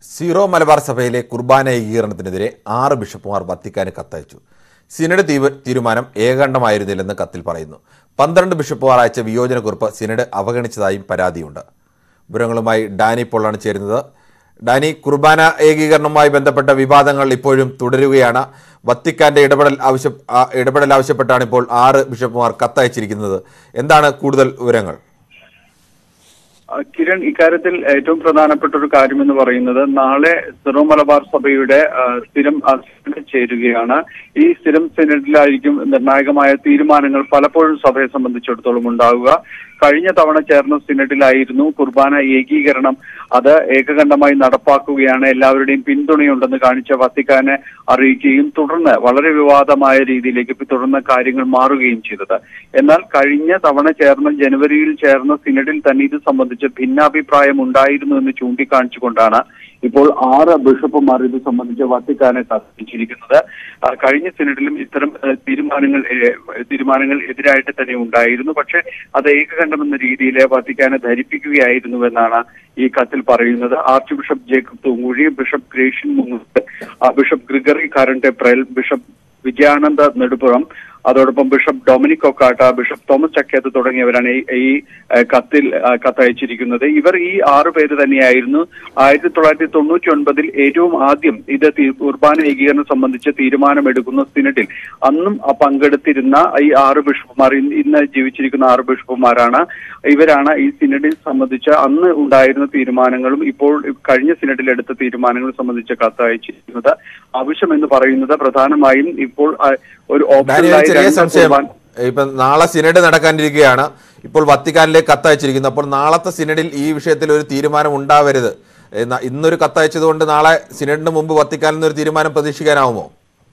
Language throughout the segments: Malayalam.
സീറോ മലബാർ സഭയിലെ കുർബാന ഏകീകരണത്തിനെതിരെ ആറ് ബിഷപ്പുമാർ വത്തിക്കാന് കത്തയച്ചു സിനഡ് തീവ തീരുമാനം ഏകണ്ഠമായിരുന്നില്ലെന്ന് കത്തിൽ പറയുന്നു പന്ത്രണ്ട് ബിഷപ്പുമാർ അയച്ച വിയോജനക്കുറിപ്പ് സിനഡ് അവഗണിച്ചതായും പരാതിയുണ്ട് വിവരങ്ങളുമായി ഡാനി പൊള്ളാണ് ചേരുന്നത് ഡാനി കുർബാന ഏകീകരണവുമായി ബന്ധപ്പെട്ട വിവാദങ്ങൾ ഇപ്പോഴും തുടരുകയാണ് വത്തിക്കാന്റെ ഇടപെടൽ ആവശ്യ ആ, ഇടപെടൽ ആവശ്യപ്പെട്ടാണ് ഇപ്പോൾ ആറ് ബിഷപ്പുമാർ കത്തയച്ചിരിക്കുന്നത് എന്താണ് കൂടുതൽ വിവരങ്ങൾ ആ, കിരൺ ഇക്കാര്യത്തിൽ ഏറ്റവും പ്രധാനപ്പെട്ട ഒരു കാര്യം എന്ന് പറയുന്നത് നാളെ സിറോ മലബാർ സഭയുടെ ആ, സ്ഥിരം ആ, സിനഡ് ചേരുകയാണ് ഈ സ്ഥിരം സിനഡിലായിരിക്കും നിർണായകമായ തീരുമാനങ്ങൾ പലപ്പോഴും സഭയെ സംബന്ധിച്ചിടത്തോളം ഉണ്ടാവുക കഴിഞ്ഞ തവണ ചേർന്ന സിനഡിലായിരുന്നു കുർബാന ഏകീകരണം അത് ഏകകണ്ഠമായി നടപ്പാക്കുകയാണ് എല്ലാവരുടെയും പിന്തുണയുണ്ടെന്ന് കാണിച്ച വത്തിക്കാനെ അറിയിക്കുകയും തുടർന്ന് വളരെ വിവാദമായ രീതിയിലേക്ക് തുടർന്ന് കാര്യങ്ങൾ മാറുകയും ചെയ്തത് എന്നാൽ കഴിഞ്ഞ തവണ ചേർന്ന ജനുവരിയിൽ ചേർന്ന സിനഡിൽ തന്നെ ഇത് സംബന്ധിച്ച് ഭിന്നാഭിപ്രായം ഉണ്ടായിരുന്നു എന്ന് ചൂണ്ടിക്കാണിച്ചുകൊണ്ടാണ് ഇപ്പോൾ ആറ് ബിഷപ്പുമാർ ഇത് സംബന്ധിച്ച് വത്തിക്കാനെ കത്തിച്ചിരിക്കുന്നത് ആ, കഴിഞ്ഞ സിനഡിലും ഇത്തരം ആ, തീരുമാനങ്ങൾ ഏ, തീരുമാനങ്ങൾ എതിരായിട്ട് തന്നെ ഉണ്ടായിരുന്നു പക്ഷേ അത് ഏകകണ്ഠം എന്ന രീതിയിൽ വത്തിക്കാനെ ധരിപ്പിക്കുകയായിരുന്നുവെന്നാണ് ഈ കത്തിൽ പറയുന്നത് archbishop Jacob Thoomkuzhy bishop Gratian Mundadan ആ, bishop Gregory Karotemprel bishop Vijayanand Nedumpuram അതോടൊപ്പം bishop Dominic Kokkat bishop Thomas Chakiath തുടങ്ങിയവരാണ് ഈ ഈ ഏഹ്, കത്തിൽ ആ, കത്തയച്ചിരിക്കുന്നത് ഇവർ ഈ ആറു പേര് തന്നെയായിരുന്നു ആയിരത്തി തൊള്ളായിരത്തി തൊണ്ണൂറ്റി ഒൻപതിൽ ഏറ്റവും ആദ്യം ഇത് തീ- കുർബാന ഏകീകരണം സംബന്ധിച്ച് തീരുമാനമെടുക്കുന്ന സിനഡിൽ അന്നും ആ പങ്കെടുത്തിരുന്ന ഈ ആറ് ബിഷപ്പുമാർ ഇന്ന് ഇന്ന് ജീവിച്ചിരിക്കുന്ന ആറ് ബിഷപ്പുമാരാണ് ഇവരാണ് ഈ സിനഡിൽ സംബന്ധിച്ച് അന്ന് ഉണ്ടായിരുന്ന തീരുമാനങ്ങളും ഇപ്പോൾ കഴിഞ്ഞ സിനഡിൽ എടുത്ത തീരുമാനങ്ങളും സംബന്ധിച്ച് കത്തയച്ചിരിക്കുന്നത് ആവശ്യം എന്ന് പറയുന്നത് പ്രധാനമായും ഇപ്പോൾ ആ, ഒരു ഡാനി ഒരു ഓപ്ഷനിലായി ചെറിയ രണ്ട് സംശയം കുർബാന ഇപ്പൊ നാളെ സിനഡ് നടക്കാനിരിക്കുകയാണ് ഇപ്പോൾ വത്തിക്കാനിലേക്ക് കത്തയച്ചിരിക്കുന്നു അപ്പോൾ നാളത്തെ സിനഡിൽ ഈ വിഷയത്തിൽ ഒരു തീരുമാനം ഉണ്ടാവരുത് എന്നാ- ഇന്നൊരു കത്തയച്ചത് കൊണ്ട് നാളെ സിനഡിന് മുമ്പ് വത്തിക്കാനിൽ നിന്ന് ഒരു തീരുമാനം പ്രതീക്ഷിക്കാനാവുമോ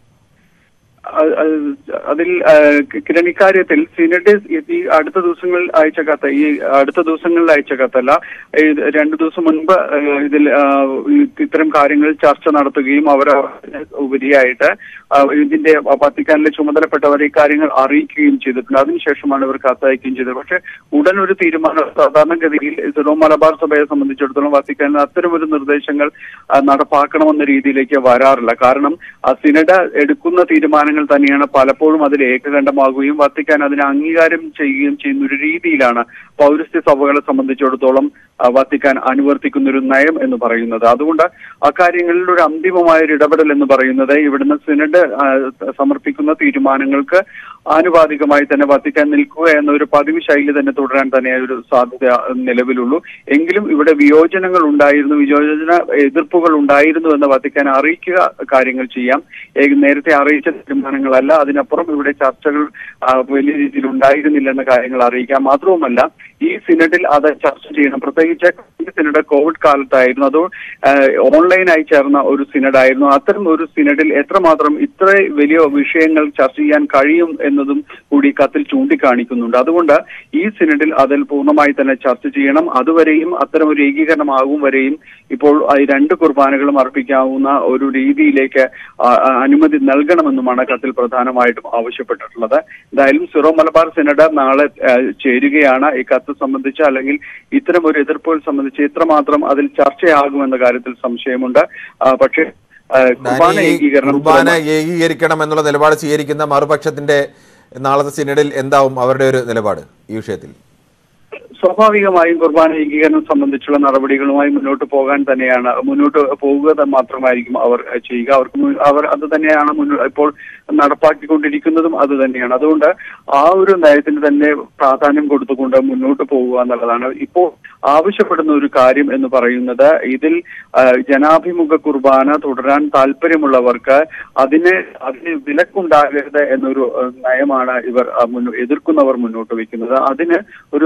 അ- അ- അതിൽ ആ, കിരൺ ഇക്കാര്യത്തിൽ സിനഡ് ഈ അടുത്ത ദിവസങ്ങളിൽ അയച്ച കത്ത് ഈ അടുത്ത ദിവസങ്ങളിൽ അയച്ച കത്തല്ല ഈ രണ്ടു ദിവസം മുൻപ് ആ, ഇതിൽ ആ, ഈ- ഇത്തരം കാര്യങ്ങൾ ചർച്ച നടത്തുകയും അവർ ഉപരിയായിട്ട് ആ, ഇതിന്റെ വത്തിക്കാനിലെ ചുമതലപ്പെട്ടവരെ ഈ കാര്യങ്ങൾ അറിയിക്കുകയും ചെയ്തിട്ടുണ്ട് അതിനുശേഷമാണ് ഇവർ കത്തയക്കുകയും ചെയ്തത് പക്ഷെ ഉടൻ ഒരു തീരുമാനം സാധാരണഗതിയിൽ സിറോ മലബാർ സഭയെ സംബന്ധിച്ചിടത്തോളം വത്തിക്കാനിൽ അത്തരം ഒരു നിർദ്ദേശങ്ങൾ ആ, നടപ്പാക്കണമെന്ന രീതിയിലേക്ക് വരാറില്ല കാരണം ആ സിനഡ് എടുക്കുന്ന തീരുമാനങ്ങൾ തന്നെയാണ് പലപ്പോഴും അതിൽ ഏകകണ്ഠമാകുകയും വത്തിക്കാൻ അതിനെ അംഗീകാരം ചെയ്യുകയും ചെയ്യുന്ന ഒരു രീതിയിലാണ് പൗരസ്ത്യ സഭകളെ സംബന്ധിച്ചിടത്തോളം ആ, വത്തിക്കാൻ അനുവർത്തിക്കുന്ന ഒരു നയം എന്ന് പറയുന്നത് അതുകൊണ്ട് അക്കാര്യങ്ങളിൽ ഒരു അന്തിമമായ ഒരു ഇടപെടൽ എന്ന് പറയുന്നത് ഇവിടുന്ന് സിനഡ് ആ, സമർപ്പിക്കുന്ന തീരുമാനങ്ങൾക്ക് ആനുപാതികമായി തന്നെ വത്തിക്കാൻ നിൽക്കുക എന്ന ഒരു പതിവ് ശൈലി തന്നെ തുടരാൻ തന്നെ ഒരു സാധ്യത നിലവിലുള്ളൂ എങ്കിലും ഇവിടെ വിയോജനങ്ങൾ ഉണ്ടായിരുന്നു വിയോജന എതിർപ്പുകൾ ഉണ്ടായിരുന്നു എന്ന് വത്തിക്കാൻ അറിയിക്കുക കാര്യങ്ങൾ ചെയ്യാം ഏ- നേരത്തെ അറിയിച്ച തീരുമാനങ്ങളല്ല അതിനപ്പുറം ഇവിടെ ചർച്ചകൾ ആ, വലിയ രീതിയിൽ ഉണ്ടായിരുന്നില്ല എന്ന കാര്യങ്ങൾ അറിയിക്കാം മാത്രവുമല്ല ഈ സിനഡിൽ അത് ചർച്ച ചെയ്യണം പ്രത്യേകിച്ച് കഴിഞ്ഞ സിനഡ് കോവിഡ് കാലത്തായിരുന്നു അത് ഓൺലൈനായി ചേർന്ന ഒരു സിനഡായിരുന്നു അത്തരം ഒരു സിനഡിൽ എത്രമാത്രം ഇത്ര വലിയ വിഷയങ്ങൾ ചർച്ച ചെയ്യാൻ കഴിയും എന്നതും കൂടി കത്തിൽ ചൂണ്ടിക്കാണിക്കുന്നുണ്ട് അതുകൊണ്ട് ഈ സിനഡിൽ അതിൽ പൂർണ്ണമായി തന്നെ ചർച്ച ചെയ്യണം അതുവരെയും അത്തരം ഒരു ഏകീകരണമാകും വരെയും ഇപ്പോൾ ഈ രണ്ട് കുർബാനകളും അർപ്പിക്കാവുന്ന ഒരു രീതിയിലേക്ക് ആ, ആ, അനുമതി നൽകണമെന്നുമാണ് കത്തിൽ പ്രധാനമായിട്ടും ആവശ്യപ്പെട്ടിട്ടുള്ളത് എന്തായാലും സിറോ മലബാർ സിനഡ് നാളെ ആ, ചേരുകയാണ് ഈ കത്ത് സംബന്ധിച്ച് അല്ലെങ്കിൽ ഇത്തരം ഒരു എതിർപ്പുകൾ സംബന്ധിച്ച് എത്രമാത്രം അതിൽ ചർച്ചയാകുമെന്ന കാര്യത്തിൽ സംശയമുണ്ട് ആ, പക്ഷേ ആ, കുർബാന ഡാനി, ഈ ഏകീകരണം കുർബാന ഏകീകരിക്കണം എന്നുള്ള നിലപാട് സ്വീകരിക്കുന്ന മറുപക്ഷത്തിന്റെ നാളത്തെ സിനഡിൽ എന്താവും അവരുടെ ഒരു നിലപാട് ഈ വിഷയത്തിൽ സ്വാഭാവികമായും കുർബാന ഏകീകരണം സംബന്ധിച്ചുള്ള നടപടികളുമായി മുന്നോട്ട് പോകാൻ തന്നെയാണ് മുന്നോട്ട് പോവുക ത- മാത്രമായിരിക്കും അവർ അഹ്, ചെയ്യുക അവർക്ക് മുൻ- അവർ അത് തന്നെയാണ് മുന്നോ- ഇപ്പോൾ നടപ്പാക്കിക്കൊണ്ടിരിക്കുന്നതും അത് തന്നെയാണ് അതുകൊണ്ട് ആ ഒരു നയത്തിന് തന്നെ പ്രാധാന്യം കൊടുത്തുകൊണ്ട് മുന്നോട്ട് പോവുക എന്നുള്ളതാണ് ഇപ്പോൾ ആവശ്യപ്പെടുന്ന ഒരു കാര്യം എന്ന് പറയുന്നത് ഇതിൽ അഹ്, ജനാഭിമുഖ കുർബാന തുടരാൻ താല്പര്യമുള്ളവർക്ക് അതിന് അതിന് വിലക്കുണ്ടാകരുത് എന്നൊരു അഹ്, നയമാണ് ഇവർ അഹ്, മുന്നോ- എതിർക്കുന്നവർ മുന്നോട്ട് വെക്കുന്നത് അതിന് ഒരു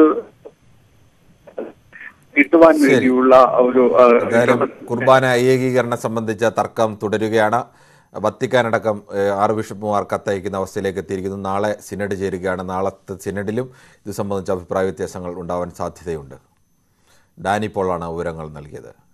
കിട്ടുവാൻ ശരി. വേണ്ടിയുള്ള ഒരു ആ, എന്തായാലും കുർബാന ഏകീകരണം സംബന്ധിച്ച തർക്കം തുടരുകയാണ് വത്തിക്കാനടക്കം ഏഹ്, ആറ് ബിഷപ്പുമാർ കത്തയക്കുന്ന അവസ്ഥയിലേക്ക് എത്തിയിരിക്കുന്നു നാളെ സിനഡ് ചേരുകയാണ് നാളത്തെ സിനഡിലും ഇത് സംബന്ധിച്ച അഭിപ്രായ വ്യത്യാസങ്ങൾ ഉണ്ടാവാൻ സാധ്യതയുണ്ട് ഡാനി പോളാണ് വിവരങ്ങൾ നൽകിയത്